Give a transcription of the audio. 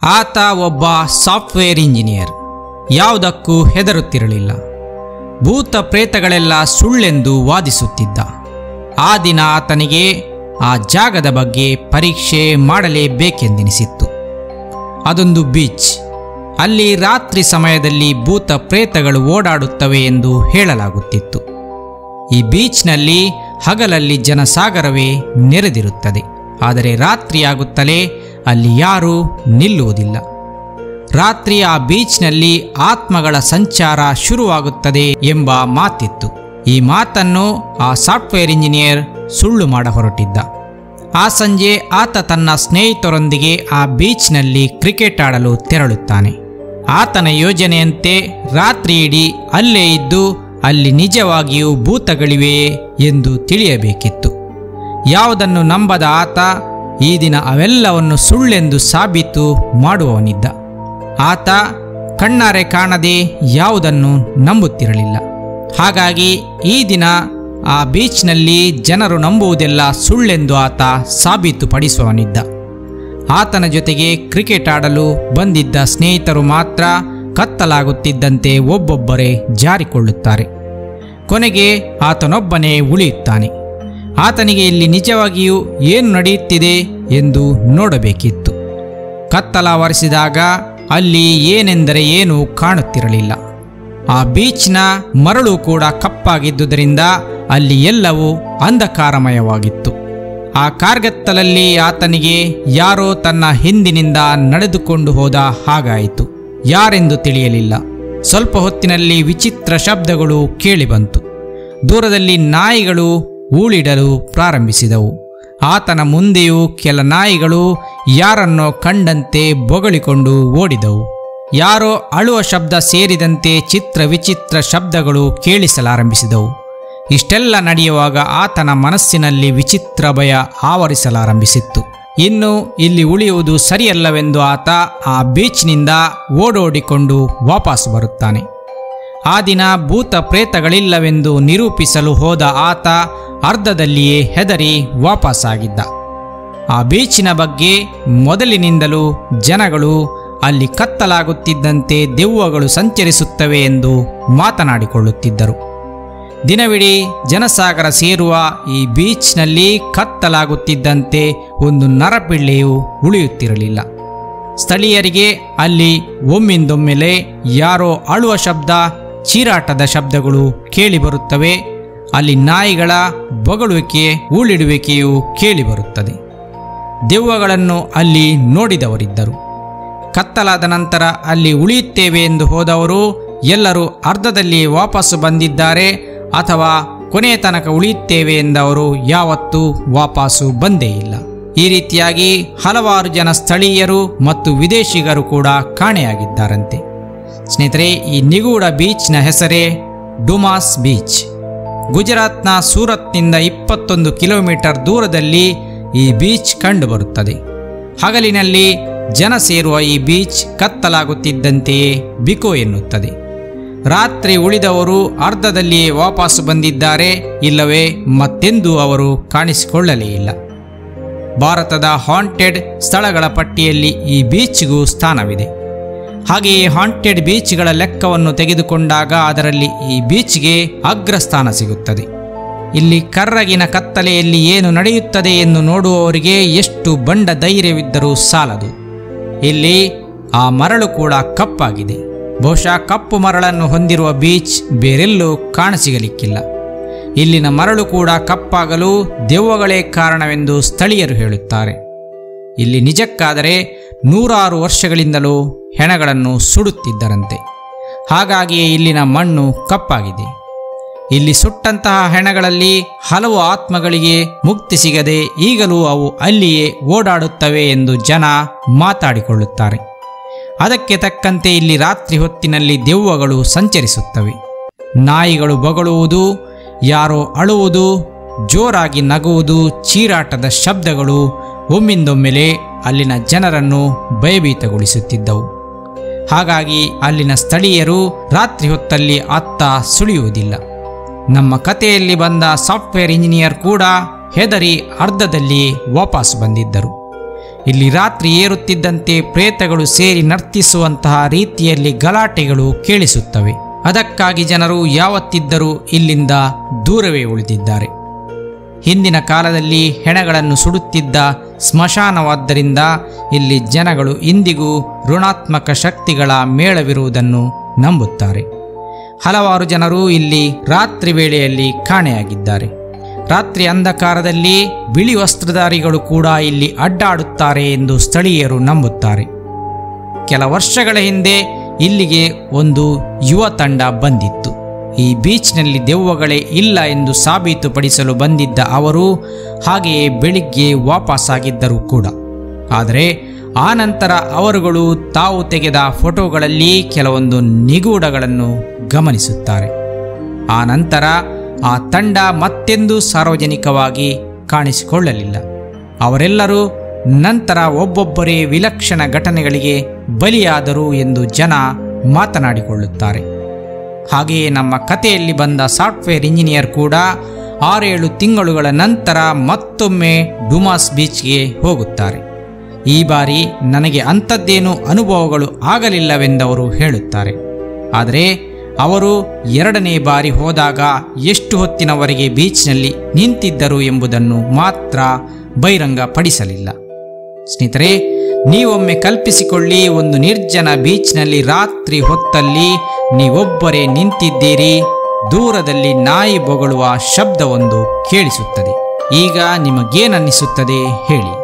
ಆತ ಒಬ್ಬ software engineer ಯಾವುದಕ್ಕೂ ಹೆದರುತ್ತಿರಲಿಲ್ಲ ಭೂತ ಪ್ರೇತಗಳೆಲ್ಲ ಸುಳ್ಳೆಂದು ವಾದಿಸುತ್ತಿದ್ದ ಆ ದಿನ ಆತನಿಗೆ ಆ ಜಾಗದ ಬಗ್ಗೆ ಪರೀಕ್ಷೆ ಮಾಡಲೇಬೇಕೆಂದೆನಿಸಿತ್ತು ಅದೊಂದು ಬೀಚ್ ಅಲ್ಲಿ ರಾತ್ರಿ ಸಮಯದಲ್ಲಿ ಭೂತ ಪ್ರೇತಗಳು ಓಡಾಡುತ್ತವೆ ಎಂದು ಹೇಳಲಾಗುತ್ತಿತ್ತು ಈ ಬೀಚ್ನಲ್ಲಿ ಹಗಲಲ್ಲಿ ಜನಸಾಗರವೇ ನೆರೆದಿರುತ್ತದೆ ಆದರೆ ರಾತ್ರಿಯಾಗುತ್ತಲೇ ಅಲ್ಲಿ ಯಾರೂ ನಿಲ್ಲುವುದಿಲ್ಲ ರಾತ್ರಿ ಆ ಬೀಚ್ನಲ್ಲಿ ಆತ್ಮಗಳ ಸಂಚಾರ ಶುರುವಾಗುತ್ತದೆ ಎಂಬ ಮಾತಿತ್ತು ಈ ಮಾತನ್ನು ಆ ಸಾಫ್ಟ್ವೇರ್ ಇಂಜಿನಿಯರ್ ಸುಳ್ಳು ಮಾಡ ಹೊರಟಿದ್ದ ಆ ಸಂಜೆ ಆತ ತನ್ನ ಸ್ನೇಹಿತರೊಂದಿಗೆ ಆ ಬೀಚ್ನಲ್ಲಿ ಕ್ರಿಕೆಟ್ ಆಡಲು ತೆರಳುತ್ತಾನೆ ಆತನ ಯೋಜನೆಯಂತೆ ರಾತ್ರಿ ಇಡೀ ಅಲ್ಲೇ ಇದ್ದು ಅಲ್ಲಿ ನಿಜವಾಗಿಯೂ ಭೂತಗಳಿವೆಯೇ ಎಂದು ತಿಳಿಯಬೇಕಿತ್ತು ಯಾವುದನ್ನು ನಂಬದ ಆತ ಈ ದಿನ ಅವೆಲ್ಲವನ್ನು ಸುಳ್ಳೆಂದು ಸಾಬೀತು ಮಾಡುವವನಿದ್ದ ಆತ ಕಣ್ಣಾರೆ ಕಾಣದೆ ಯಾವುದನ್ನು ನಂಬುತ್ತಿರಲಿಲ್ಲ ಹಾಗಾಗಿ ಈ ದಿನ ಆ ಬೀಚ್ನಲ್ಲಿ ಜನರು ನಂಬುವುದೆಲ್ಲ ಸುಳ್ಳೆಂದು ಆತ ಸಾಬೀತುಪಡಿಸುವವನಿದ್ದ ಆತನ ಜೊತೆಗೆ ಕ್ರಿಕೆಟ್ ಆಡಲು ಬಂದಿದ್ದ ಸ್ನೇಹಿತರು ಮಾತ್ರ ಕತ್ತಲಾಗುತ್ತಿದ್ದಂತೆ ಒಬ್ಬೊಬ್ಬರೇ ಜಾರಿಕೊಳ್ಳುತ್ತಾರೆ ಕೊನೆಗೆ ಆತನೊಬ್ಬನೇ ಉಳಿಯುತ್ತಾನೆ ಆತನಿಗೆ ಇಲ್ಲಿ ನಿಜವಾಗಿಯೂ ಏನು ನಡೆಯುತ್ತಿದೆ ಎಂದು ನೋಡಬೇಕಿತ್ತು ಕತ್ತಲಾವರಿಸಿದಾಗ ಅಲ್ಲಿ ಏನೆಂದರೆ ಏನೂ ಕಾಣುತ್ತಿರಲಿಲ್ಲ ಆ ಬೀಚ್ನ ಮರಳು ಕೂಡ ಕಪ್ಪಾಗಿದ್ದುದರಿಂದ ಅಲ್ಲಿ ಎಲ್ಲವೂ ಅಂಧಕಾರಮಯವಾಗಿತ್ತು ಆ ಕಾರ್ಗತ್ತಲಲ್ಲಿ ಆತನಿಗೆ ಯಾರೋ ತನ್ನ ಹಿಂದಿನಿಂದ ನಡೆದುಕೊಂಡು ಹೋದ ಹಾಗಾಯಿತು ಯಾರೆಂದು ತಿಳಿಯಲಿಲ್ಲ ಸ್ವಲ್ಪ ಹೊತ್ತಿನಲ್ಲಿ ವಿಚಿತ್ರ ಶಬ್ದಗಳು ಕೇಳಿಬಂತು ದೂರದಲ್ಲಿ ನಾಯಿಗಳು ಊಳಿಡಲು ಪ್ರಾರಂಭಿಸಿದವು ಆತನ ಮುಂದೆಯೂ ಕೆಲ ನಾಯಿಗಳು ಯಾರನ್ನೋ ಕಂಡಂತೆ ಬೊಗಳಿಕೊಂಡು ಓಡಿದವು ಯಾರೋ ಅಳುವ ಶಬ್ದ ಸೇರಿದಂತೆ ಚಿತ್ರ ವಿಚಿತ್ರ ಶಬ್ದಗಳು ಕೇಳಿಸಲಾರಂಭಿಸಿದವು ಇಷ್ಟೆಲ್ಲ ನಡೆಯುವಾಗ ಆತನ ಮನಸ್ಸಿನಲ್ಲಿ ವಿಚಿತ್ರ ಭಯ ಆವರಿಸಲಾರಂಭಿಸಿತ್ತು ಇನ್ನು ಇಲ್ಲಿ ಉಳಿಯುವುದು ಸರಿಯಲ್ಲವೆಂದು ಆತ ಆ ಬೀಚ್ನಿಂದ ಓಡೋಡಿಕೊಂಡು ವಾಪಸ್ ಬರುತ್ತಾನೆ ಆ ದಿನ ಭೂತ ಪ್ರೇತಗಳಿಲ್ಲವೆಂದು ನಿರೂಪಿಸಲು ಹೋದ ಆತ ಅರ್ಧದಲ್ಲಿಯೇ ಹೆದರಿ ವಾಪಸ್ಸಾಗಿದ್ದ ಆ ಬೀಚಿನ ಬಗ್ಗೆ ಮೊದಲಿನಿಂದಲೂ ಜನಗಳು ಅಲ್ಲಿ ಕತ್ತಲಾಗುತ್ತಿದ್ದಂತೆ ದೆವ್ವಗಳು ಸಂಚರಿಸುತ್ತವೆ ಎಂದು ಮಾತನಾಡಿಕೊಳ್ಳುತ್ತಿದ್ದರು ದಿನವಿಡೀ ಜನಸಾಗರ ಸೇರುವ ಈ ಬೀಚ್ನಲ್ಲಿ ಕತ್ತಲಾಗುತ್ತಿದ್ದಂತೆ ಒಂದು ನರಪಿಳ್ಳೆಯು ಉಳಿಯುತ್ತಿರಲಿಲ್ಲ ಸ್ಥಳೀಯರಿಗೆ ಅಲ್ಲಿ ಒಮ್ಮಿಂದೊಮ್ಮೆಲೆ ಯಾರೋ ಅಳುವ ಶಬ್ದ ಚೀರಾಟದ ಶಬ್ದಗಳು ಕೇಳಿಬರುತ್ತವೆ ಅಲ್ಲಿ ನಾಯಿಗಳ ಬೊಗಳುವಿಕೆ ಊಳಿಡುವಿಕೆಯು ಕೇಳಿಬರುತ್ತದೆ ದೆವ್ವಗಳನ್ನು ಅಲ್ಲಿ ನೋಡಿದವರಿದ್ದರು ಕತ್ತಲಾದ ನಂತರ ಅಲ್ಲಿ ಉಳಿಯುತ್ತೇವೆ ಎಂದು ಹೋದವರು ಎಲ್ಲರೂ ಅರ್ಧದಲ್ಲಿ ವಾಪಸ್ಸು ಬಂದಿದ್ದಾರೆ ಅಥವಾ ಕೊನೆಯ ತನಕ ಉಳಿಯುತ್ತೇವೆ ಎಂದವರು ಯಾವತ್ತೂ ವಾಪಸ್ಸು ಬಂದೇ ಇಲ್ಲ ಈ ರೀತಿಯಾಗಿ ಹಲವಾರು ಜನ ಸ್ಥಳೀಯರು ಮತ್ತು ವಿದೇಶಿಗರು ಕೂಡ ಕಾಣೆಯಾಗಿದ್ದಾರಂತೆ ಸ್ನೇಹಿತರೆ ಈ ನಿಗೂಢ ಬೀಚ್ನ ಹೆಸರೇ ಡುಮಾಸ್ ಬೀಚ್ ಗುಜರಾತ್ನ ಸೂರತ್ನಿಂದ ಇಪ್ಪತ್ತೊಂದು ಕಿಲೋಮೀಟರ್ ದೂರದಲ್ಲಿ ಈ ಬೀಚ್ ಕಂಡುಬರುತ್ತದೆ ಹಗಲಿನಲ್ಲಿ ಜನ ಸೇರುವ ಈ ಬೀಚ್ ಕತ್ತಲಾಗುತ್ತಿದ್ದಂತೆಯೇ ಬಿಕೋ ಎನ್ನುತ್ತದೆ ರಾತ್ರಿ ಉಳಿದವರು ಅರ್ಧದಲ್ಲಿಯೇ ವಾಪಸ್ಸು ಬಂದಿದ್ದಾರೆ ಇಲ್ಲವೇ ಮತ್ತೆಂದೂ ಅವರು ಕಾಣಿಸಿಕೊಳ್ಳಲೇ ಇಲ್ಲ ಭಾರತದ ಹಾಂಟೆಡ್ ಸ್ಥಳಗಳ ಪಟ್ಟಿಯಲ್ಲಿ ಈ ಬೀಚ್ಗೂ ಸ್ಥಾನವಿದೆ ಹಾಗೆಯೇ ಹಾಂಟೆಡ್ ಬೀಚ್ಗಳ ಲೆಕ್ಕವನ್ನು ತೆಗೆದುಕೊಂಡಾಗ ಅದರಲ್ಲಿ ಈ ಬೀಚ್ಗೆ ಅಗ್ರಸ್ಥಾನ ಸಿಗುತ್ತದೆ ಇಲ್ಲಿ ಕರ್ರಗಿನ ಕತ್ತಲೆಯಲ್ಲಿ ಏನು ನಡೆಯುತ್ತದೆ ಎಂದು ನೋಡುವವರಿಗೆ ಎಷ್ಟು ಬಂಡ ಧೈರ್ಯವಿದ್ದರೂ ಸಾಲದು ಇಲ್ಲಿ ಆ ಮರಳು ಕೂಡ ಕಪ್ಪಾಗಿದೆ ಬಹುಶಃ ಕಪ್ಪು ಮರಳನ್ನು ಹೊಂದಿರುವ ಬೀಚ್ ಬೇರೆಲ್ಲೂ ಕಾಣಸಿಗಲಿಕ್ಕಿಲ್ಲ ಇಲ್ಲಿನ ಮರಳು ಕೂಡ ಕಪ್ಪಾಗಲು ದೆವ್ವಗಳೇ ಕಾರಣವೆಂದು ಸ್ಥಳೀಯರು ಹೇಳುತ್ತಾರೆ ಇಲ್ಲಿ ನಿಜಕ್ಕಾದರೆ ನೂರಾರು ವರ್ಷಗಳಿಂದಲೂ ಹೆಣಗಳನ್ನು ಸುಡುತ್ತಿದ್ದರಂತೆ ಹಾಗಾಗಿಯೇ ಇಲ್ಲಿನ ಮಣ್ಣು ಕಪ್ಪಾಗಿದೆ ಇಲ್ಲಿ ಸುಟ್ಟಂತಹ ಹೆಣಗಳಲ್ಲಿ ಹಲವು ಆತ್ಮಗಳಿಗೆ ಮುಕ್ತಿ ಸಿಗದೆ ಈಗಲೂ ಅವು ಅಲ್ಲಿಯೇ ಓಡಾಡುತ್ತವೆ ಎಂದು ಜನ ಮಾತಾಡಿಕೊಳ್ಳುತ್ತಾರೆ ಅದಕ್ಕೆ ತಕ್ಕಂತೆ ಇಲ್ಲಿ ರಾತ್ರಿ ಹೊತ್ತಿನಲ್ಲಿ ದೆವ್ವಗಳು ಸಂಚರಿಸುತ್ತವೆ ನಾಯಿಗಳು ಬೊಗಳುವುದು ಯಾರೋ ಅಳುವುದು ಜೋರಾಗಿ ನಗುವುದು ಚೀರಾಟದ ಶಬ್ದಗಳು ಒಮ್ಮಿಂದೊಮ್ಮೆಲೆ ಅಲ್ಲಿನ ಜನರನ್ನು ಭಯಭೀತಗೊಳಿಸುತ್ತಿದ್ದವು ಹಾಗಾಗಿ ಅಲ್ಲಿನ ಸ್ಥಳೀಯರು ರಾತ್ರಿ ಹೊತ್ತಲ್ಲಿ ಅತ್ತ ಸುಳಿಯುವುದಿಲ್ಲ ನಮ್ಮ ಕಥೆಯಲ್ಲಿ ಬಂದ ಸಾಫ್ಟ್ವೇರ್ ಇಂಜಿನಿಯರ್ ಕೂಡ ಹೆದರಿ ಅರ್ಧದಲ್ಲಿ ವಾಪಸ್ ಬಂದಿದ್ದರು ಇಲ್ಲಿ ರಾತ್ರಿ ಏರುತ್ತಿದ್ದಂತೆ ಪ್ರೇತಗಳು ಸೇರಿ ನರ್ತಿಸುವಂತಹ ರೀತಿಯಲ್ಲಿ ಗಲಾಟೆಗಳು ಕೇಳಿಸುತ್ತವೆ ಅದಕ್ಕಾಗಿ ಜನರು ಯಾವತ್ತಿದ್ದರೂ ಇಲ್ಲಿಂದ ದೂರವೇ ಉಳಿದಿದ್ದಾರೆ ಹಿಂದಿನ ಕಾಲದಲ್ಲಿ ಹೆಣಗಳನ್ನು ಸುಡುತ್ತಿದ್ದ ಸ್ಮಶಾನವಾದ್ದರಿಂದ ಇಲ್ಲಿ ಜನಗಳು ಇಂದಿಗೂ ಋಣಾತ್ಮಕ ಶಕ್ತಿಗಳ ಮೇಳವಿರುವುದನ್ನು ನಂಬುತ್ತಾರೆ ಹಲವಾರು ಜನರು ಇಲ್ಲಿ ರಾತ್ರಿ ವೇಳೆಯಲ್ಲಿ ಕಾಣೆಯಾಗಿದ್ದಾರೆ ರಾತ್ರಿ ಅಂಧಕಾರದಲ್ಲಿ ಬಿಳಿ ವಸ್ತ್ರಧಾರಿಗಳು ಕೂಡ ಇಲ್ಲಿ ಅಡ್ಡಾಡುತ್ತಾರೆ ಎಂದು ಸ್ಥಳೀಯರು ನಂಬುತ್ತಾರೆ ಕೆಲ ವರ್ಷಗಳ ಹಿಂದೆ ಇಲ್ಲಿಗೆ ಒಂದು ಯುವ ತಂಡ ಬಂದಿತ್ತು ಈ ಬೀಚ್ನಲ್ಲಿ ದೆವ್ವಗಳೇ ಇಲ್ಲ ಎಂದು ಸಾಬೀತುಪಡಿಸಲು ಬಂದಿದ್ದ ಅವರು ಹಾಗೆಯೇ ಬೆಳಿಗ್ಗೆ ವಾಪಸ್ಸಾಗಿದ್ದರು ಕೂಡ ಆದರೆ ಆ ನಂತರ ಅವರುಗಳು ತಾವು ತೆಗೆದ ಫೋಟೋಗಳಲ್ಲಿ ಕೆಲವೊಂದು ನಿಗೂಢಗಳನ್ನು ಗಮನಿಸುತ್ತಾರೆ ಆ ನಂತರ ಆ ತಂಡ ಮತ್ತೆಂದೂ ಸಾರ್ವಜನಿಕವಾಗಿ ಕಾಣಿಸಿಕೊಳ್ಳಲಿಲ್ಲ ಅವರೆಲ್ಲರೂ ನಂತರ ಒಬ್ಬೊಬ್ಬರೇ ವಿಲಕ್ಷಣ ಘಟನೆಗಳಿಗೆ ಬಲಿಯಾದರು ಎಂದು ಜನ ಮಾತನಾಡಿಕೊಳ್ಳುತ್ತಾರೆ ಹಾಗೆಯೇ ನಮ್ಮ ಕಥೆಯಲ್ಲಿ ಬಂದ ಸಾಫ್ಟ್ವೇರ್ ಇಂಜಿನಿಯರ್ ಕೂಡ ಆರೇಳು ತಿಂಗಳುಗಳ ನಂತರ ಮತ್ತೊಮ್ಮೆ ಡುಮಾಸ್ ಬೀಚ್ಗೆ ಹೋಗುತ್ತಾರೆ ಈ ಬಾರಿ ನನಗೆ ಅಂಥದ್ದೇನೂ ಅನುಭವಗಳು ಆಗಲಿಲ್ಲವೆಂದವರು ಹೇಳುತ್ತಾರೆ ಆದರೆ ಅವರು ಎರಡನೇ ಬಾರಿ ಹೋದಾಗ ಎಷ್ಟು ಹೊತ್ತಿನವರೆಗೆ ಬೀಚ್ನಲ್ಲಿ ನಿಂತಿದ್ದರು ಎಂಬುದನ್ನು ಮಾತ್ರ ಬಹಿರಂಗಪಡಿಸಲಿಲ್ಲ ಸ್ನೇಹಿತರೆ ನೀವೊಮ್ಮೆ ಕಲ್ಪಿಸಿಕೊಳ್ಳಿ ಒಂದು ನಿರ್ಜನ ಬೀಚ್ನಲ್ಲಿ ರಾತ್ರಿ ಹೊತ್ತಲ್ಲಿ ನೀವೊಬ್ಬರೇ ನಿಂತಿದ್ದೀರಿ ದೂರದಲ್ಲಿ ನಾಯಿ ಬೊಗಳುವ ಶಬ್ದವೊಂದು ಕೇಳಿಸುತ್ತದೆ ಈಗ ನಿಮಗೇನನ್ನಿಸುತ್ತದೆ ಹೇಳಿ